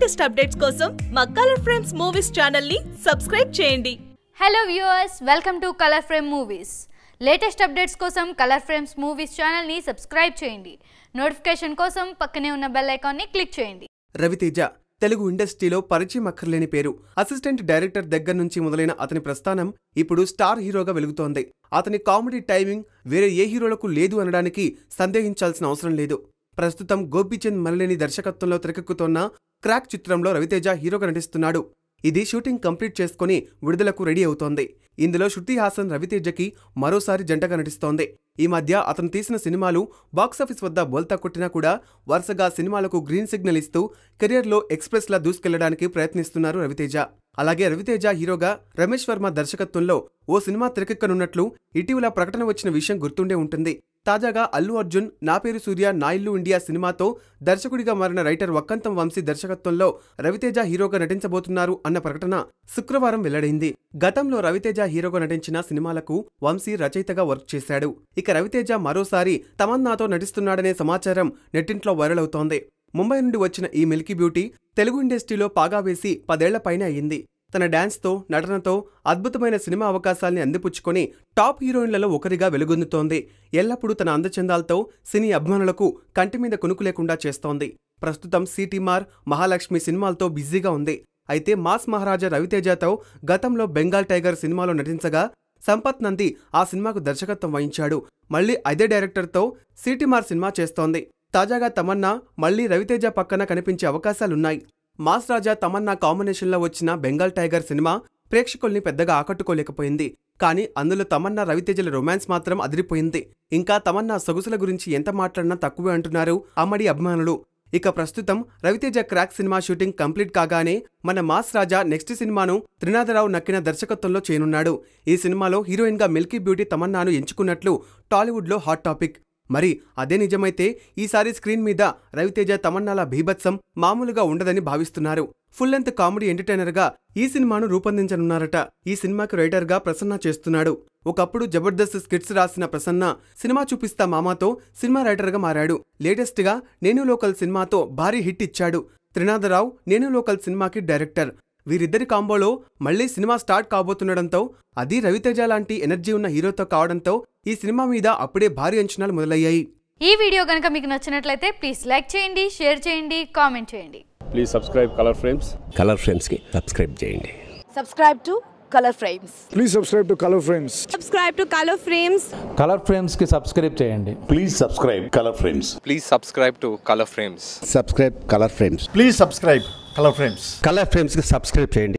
Latest updates కోసం మా Color Frames Movies channel ని సబ్స్క్రైబ్ చేయండి hello viewers welcome to Color Frame Movies latest updates కోసం Color Frames Movies ఛానల్ని subscribe చేయండి నోటిఫికేషన్ కోసం పక్కనే ఉన్న బెల్ ఐకాన్ని క్లిక్ చేయండి రవితేజ తెలుగు ఇండస్ట్రీలో పరిచయం అక్కర్లేని పేరు అసిస్టెంట్ డైరెక్టర్ దగ్గర నుంచి మొదలైన అతని ప్రస్థానం ఇప్పుడు స్టార్ హీరోగా వెలుగుతోంది అతని కామెడీ టైమింగ్ వేరే ఏ హీరోలకు లేదు అనడానికి సందేహించాల్సిన అవసరం లేదు ప్రస్తుతం గోపీచంద్ మరలేని దర్శకత్వంలో తెరకెక్కుతోన్న క్రాక్ చిత్రంలో రవితేజ హీరోగా నటిస్తున్నాడు ఇది షూటింగ్ కంప్లీట్ చేసుకుని విడుదలకు రెడీ అవుతోంది ఇందులో శృతి హాసన్ రవితేజకి మరోసారి జంటగా నటిస్తోంది ఈ మధ్య అతను తీసిన సినిమాలు బాక్సాఫీస్ వద్ద బోల్తా కొట్టినా కూడా వరుసగా సినిమాలకు గ్రీన్ సిగ్నల్ ఇస్తూ కెరియర్లో ఎక్స్ప్రెస్లా దూసుకెళ్లడానికి ప్రయత్నిస్తున్నారు రవితేజ అలాగే రవితేజ హీరోగా రమేష్ వర్మ దర్శకత్వంలో ఓ సినిమా తెరకెక్కనున్నట్లు ఇటీవల ప్రకటన వచ్చిన విషయం గుర్తుండే ఉంటుంది తాజాగా అల్లు అర్జున్ నా పేరు సూర్య నా ఇల్లు ఇండియా సినిమాతో దర్శకుడిగా మారిన రైటర్ వక్కంతం వంశీ దర్శకత్వంలో రవితేజ హీరోగా నటించబోతున్నారు అన్న ప్రకటన శుక్రవారం వెల్లడైంది గతంలో రవితేజ హీరోగా నటించిన సినిమాలకు వంశీ రచయితగా వర్క్ చేశాడు ఇక రవితేజ మరోసారి తమన్నాతో నటిస్తున్నాడనే సమాచారం నెట్టింట్లో వైరల్ అవుతోంది ముంబై నుండి వచ్చిన ఈ మిల్కీ బ్యూటీ తెలుగు ఇండస్ట్రీలో పాగా వేసి పదేళ్ల పైన అయ్యింది తన డాన్స్తో నటనతో అద్భుతమైన సినిమా అవకాశాల్ని అందిపుచ్చుకొని టాప్ హీరోయిన్లలో ఒకరిగా వెలుగొందుతోంది ఎల్లప్పుడూ తన అందచందాలతో సినీ అభిమానులకు కంటి మీద కొనుకు లేకుండా చేస్తోంది ప్రస్తుతం సిటీమార్ మహాలక్ష్మి సినిమాలతో బిజీగా ఉంది అయితే మాస్ మహారాజా రవితేజతో గతంలో బెంగాల్ టైగర్ సినిమాలో నటించగా సంపత్ నంది ఆ సినిమాకు దర్శకత్వం వహించాడు మళ్ళీ అదే డైరెక్టర్తో సిటీమార్ సినిమా చేస్తోంది తాజాగా తమన్నా మళ్లీ రవితేజ పక్కన కనిపించే అవకాశాలున్నాయి మాస్ రాజా తమన్నా కాంబినేషన్లో వచ్చిన బెంగాల్ టైగర్ సినిమా ప్రేక్షకుల్ని పెద్దగా ఆకట్టుకోలేకపోయింది కానీ అందులో తమన్నా రవితేజల రొమాన్స్ మాత్రం అదిరిపోయింది ఇంకా తమన్నా సొగసుల గురించి ఎంత మాట్లాడినా తక్కువే అంటున్నారు అమ్మడి అభిమానులు ఇక ప్రస్తుతం రవితేజ క్రాక్ సినిమా షూటింగ్ కంప్లీట్ కాగానే మన మాస్ రాజా నెక్స్ట్ సినిమాను త్రినాథరావు నక్కిన దర్శకత్వంలో చేయనున్నాడు ఈ సినిమాలో హీరోయిన్గా మిల్కీ బ్యూటీ తమన్నాను ఎంచుకున్నట్లు టాలీవుడ్లో హాట్ టాపిక్ మరి అదే నిజమైతే ఈసారి స్క్రీన్ మీద రవితేజ తమన్నాల భీభత్సం మామూలుగా ఉండదని భావిస్తున్నారు ఫుల్ లెంత్ కామెడీ ఎంటర్టైనర్గా ఈ సినిమాను రూపొందించనున్నారట ఈ సినిమాకి రైటర్గా ప్రసన్న చేస్తున్నాడు ఒకప్పుడు జబర్దస్త్ స్కిట్స్ రాసిన ప్రసన్న సినిమా చూపిస్తా మామాతో సినిమా రైటర్గా మారాడు లేటెస్ట్గా నేను లోకల్ సినిమాతో భారీ హిట్ ఇచ్చాడు త్రినాథరావు నేను లోకల్ సినిమాకి డైరెక్టర్ వీరిద్దరి కాంబోలో మళ్లీ సినిమా స్టార్ట్ కాబోతుండడంతో అది రవితేజ లాంటి ఎనర్జీ ఉన్న హీరోతో కావడంతో ఈ సినిమా మీద అప్పుడే భారీ అంచనాలు మొదలయ్యాయి ఈ వీడియో కనుక మీకు నచ్చినట్లయితే ప్లీజ్ లైక్ చేయండి షేర్ చేయండి కామెంట్ చేయండి please subscribe Color Frames Color ఫ్రేమ్స్కి సబ్స్క్రైబ్ చేయండి subscribe to color frames Please subscribe to Color Frames. subscribe to color frames Color ఫ్రేమ్స్కి సబ్స్క్రైబ్ చేయండి Please subscribe Color Frames. Please subscribe to Color Frames. Subscribe Color Frames Please subscribe Color Frames. Color ఫ్రేమ్స్కి subscribe చేయండి